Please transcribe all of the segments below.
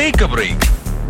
take A break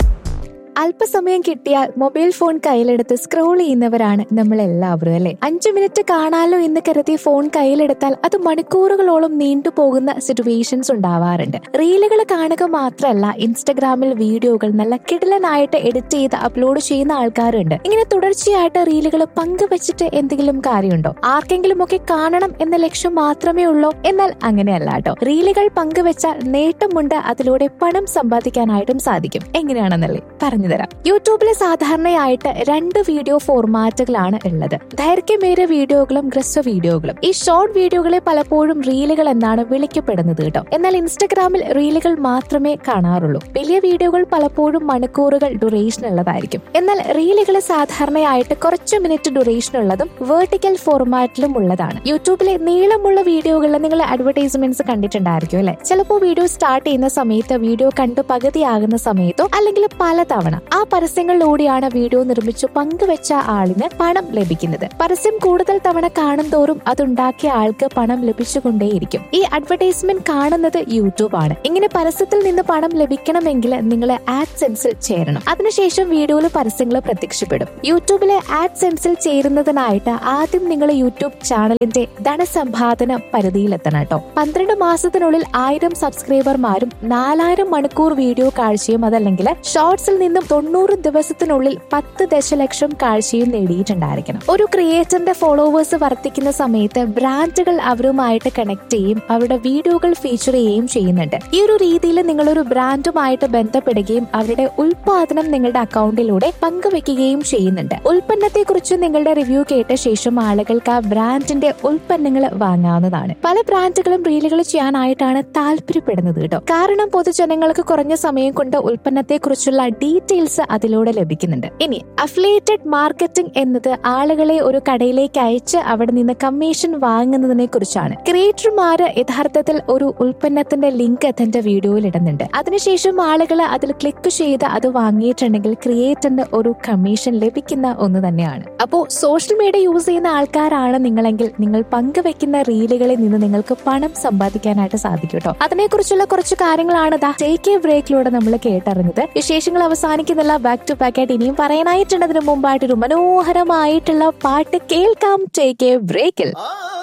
അല്പസമയം കിട്ടിയാൽ mobile phone കയ്യിലെടുത്ത് സ്ക്രോൾ ചെയ്യുന്നവരാണ് നമ്മൾ എല്ലാവരും അല്ലെ അഞ്ചു മിനിറ്റ് കാണാലോ എന്ന് കരുതി ഫോൺ കയ്യിലെടുത്താൽ അത് മണിക്കൂറുകളോളം നീണ്ടുപോകുന്ന സിറ്റുവേഷൻസ് ഉണ്ടാവാറുണ്ട് റീലുകൾ കാണുക മാത്രമല്ല ഇൻസ്റ്റഗ്രാമിൽ വീഡിയോകൾ നല്ല കിടലനായിട്ട് എഡിറ്റ് ചെയ്ത് അപ്ലോഡ് ചെയ്യുന്ന ആൾക്കാരുണ്ട് ഇങ്ങനെ തുടർച്ചയായിട്ട് റീലുകൾ പങ്കുവെച്ചിട്ട് എന്തെങ്കിലും കാര്യമുണ്ടോ ആർക്കെങ്കിലും ഒക്കെ കാണണം എന്ന ലക്ഷ്യം മാത്രമേ ഉള്ളൂ എന്നാൽ അങ്ങനെയല്ല കേട്ടോ റീലുകൾ പങ്കുവെച്ചാൽ നേട്ടമുണ്ട് അതിലൂടെ പണം സമ്പാദിക്കാനായിട്ടും സാധിക്കും എങ്ങനെയാണെന്നല്ലേ പറഞ്ഞുതരാം യൂട്യൂബിൽ സാധാരണയായിട്ട് രണ്ട് വീഡിയോ ഫോർമാറ്റുകളാണ് ഉള്ളത് ദൈർഘ്യമേറിയ വീഡിയോകളും ഹ്രസ്വ വീഡിയോകളും ഈ ഷോർട്ട് വീഡിയോകളെ പലപ്പോഴും റീലുകൾ എന്നാണ് വിളിക്കപ്പെടുന്നത് കേട്ടോ എന്നാൽ ഇൻസ്റ്റഗ്രാമിൽ റീലുകൾ മാത്രമേ കാണാറുള്ളൂ വലിയ വീഡിയോകൾ പലപ്പോഴും മണിക്കൂറുകൾ ഡ്യൂറേഷൻ ഉള്ളതായിരിക്കും എന്നാൽ റീലുകൾ സാധാരണയായിട്ട് കുറച്ച് മിനിറ്റ് ഡ്യൂറേഷൻ ഉള്ളതും വേർട്ടിക്കൽ ഫോർമാറ്റിലും ഉള്ളതാണ് യൂട്യൂബിലെ നീളമുള്ള വീഡിയോകളിൽ നിങ്ങൾ അഡ്വർടൈസ്മെന്റ്സ് കണ്ടിട്ടുണ്ടായിരിക്കും അല്ലെ ചിലപ്പോൾ വീഡിയോ സ്റ്റാർട്ട് ചെയ്യുന്ന സമയത്ത് വീഡിയോ കണ്ട് പകുതിയാകുന്ന സമയത്തോ അല്ലെങ്കിൽ പലതവണ ആ പരസ്യങ്ങളിലൂടെയാണ് വീഡിയോ നിർമ്മിച്ചു പങ്കുവെച്ച ആളിന് പണം ലഭിക്കുന്നത് പരസ്യം കൂടുതൽ തവണ കാണും തോറും അതുണ്ടാക്കിയ ആൾക്ക് പണം ലഭിച്ചുകൊണ്ടേയിരിക്കും ഈ അഡ്വർടൈസ്മെന്റ് കാണുന്നത് യൂട്യൂബ് ആണ് ഇങ്ങനെ പരസ്യത്തിൽ നിന്ന് പണം ലഭിക്കണമെങ്കിൽ നിങ്ങൾ ആഡ് സെൻസിൽ ചേരണം അതിനുശേഷം വീഡിയോയിൽ പരസ്യങ്ങൾ പ്രത്യക്ഷപ്പെടും യൂട്യൂബിലെ ആഡ് സെൻസിൽ ചേരുന്നതിനായിട്ട് ആദ്യം നിങ്ങൾ യൂട്യൂബ് ചാനലിന്റെ ധനസമ്പാദന പരിധിയിലെത്തണം കേട്ടോ പന്ത്രണ്ട് മാസത്തിനുള്ളിൽ ആയിരം സബ്സ്ക്രൈബർമാരും നാലായിരം മണിക്കൂർ വീഡിയോ കാഴ്ചയും അതല്ലെങ്കിൽ ഷോർട്സിൽ നിന്നും തൊണ്ണൂറ് ദിവസത്തിനുള്ളിൽ പത്ത് ദശലക്ഷം കാഴ്ചയും നേടിയിട്ടുണ്ടായിരിക്കണം ഒരു ക്രിയേറ്ററിന്റെ ഫോളോവേഴ്സ് വർദ്ധിക്കുന്ന സമയത്ത് ബ്രാൻഡുകൾ അവരുമായിട്ട് കണക്ട് ചെയ്യും അവരുടെ വീഡിയോകൾ ഫീച്ചർ ചെയ്യുകയും ചെയ്യുന്നുണ്ട് ഈ ഒരു രീതിയിൽ നിങ്ങൾ ഒരു ബ്രാൻഡുമായിട്ട് ബന്ധപ്പെടുകയും അവരുടെ ഉൽപാദനം നിങ്ങളുടെ അക്കൗണ്ടിലൂടെ പങ്കുവെക്കുകയും ചെയ്യുന്നുണ്ട് ഉൽപ്പന്നത്തെ കുറിച്ച് നിങ്ങളുടെ റിവ്യൂ കേട്ട ശേഷം ആളുകൾക്ക് ആ ബ്രാൻഡിന്റെ ഉൽപ്പന്നങ്ങൾ വാങ്ങാവുന്നതാണ് പല ബ്രാൻഡുകളും റീലുകൾ ചെയ്യാനായിട്ടാണ് താല്പര്യപ്പെടുന്നത് കേട്ടോ കാരണം പൊതുജനങ്ങൾക്ക് കുറഞ്ഞ സമയം കൊണ്ട് ഉൽപ്പന്നത്തെ കുറിച്ചുള്ള ഡീറ്റെയിൽസ് അതിലൂടെ ലഭിക്കുന്നുണ്ട് ഇനി അഫിലിയേറ്റഡ് മാർക്കറ്റിംഗ് എന്നത് ആളുകളെ ഒരു കടയിലേക്ക് അയച്ച് അവിടെ നിന്ന് കമ്മീഷൻ വാങ്ങുന്നതിനെ കുറിച്ചാണ് ക്രിയേറ്റർമാര് യഥാർത്ഥത്തിൽ ഒരു ഉൽപ്പന്നത്തിന്റെ ലിങ്ക് തന്റെ വീഡിയോയിൽ ഇടുന്നുണ്ട് അതിനുശേഷം ആളുകൾ അതിൽ ക്ലിക്ക് ചെയ്ത് അത് വാങ്ങിയിട്ടുണ്ടെങ്കിൽ ക്രിയേറ്ററിന് ഒരു കമ്മീഷൻ ലഭിക്കുന്ന ഒന്ന് തന്നെയാണ് അപ്പോ സോഷ്യൽ മീഡിയ യൂസ് ചെയ്യുന്ന ആൾക്കാരാണ് നിങ്ങളെങ്കിൽ നിങ്ങൾ പങ്കുവെക്കുന്ന റീലുകളിൽ നിന്ന് നിങ്ങൾക്ക് പണം സമ്പാദിക്കാനായിട്ട് സാധിക്കും കേട്ടോ അതിനെക്കുറിച്ചുള്ള കുറച്ച് കാര്യങ്ങളാണ് ദാ ടേക്ക് എ ബ്രേക്കിലൂടെ നമ്മൾ കേട്ടറിഞ്ഞത് വിശേഷങ്ങൾ അവസാനിക്കുന്നില്ല ബാക്ക് ടു ബാക്ക് ആയിട്ട് ഇനിയും പറയാനായിട്ടുണ്ട് അതിന് മുമ്പായിട്ട് ഒരു മനോഹരമായിട്ടുള്ള പാട്ട് കേൾക്കാം ടേക്ക് എ ബ്രേക്കിൽ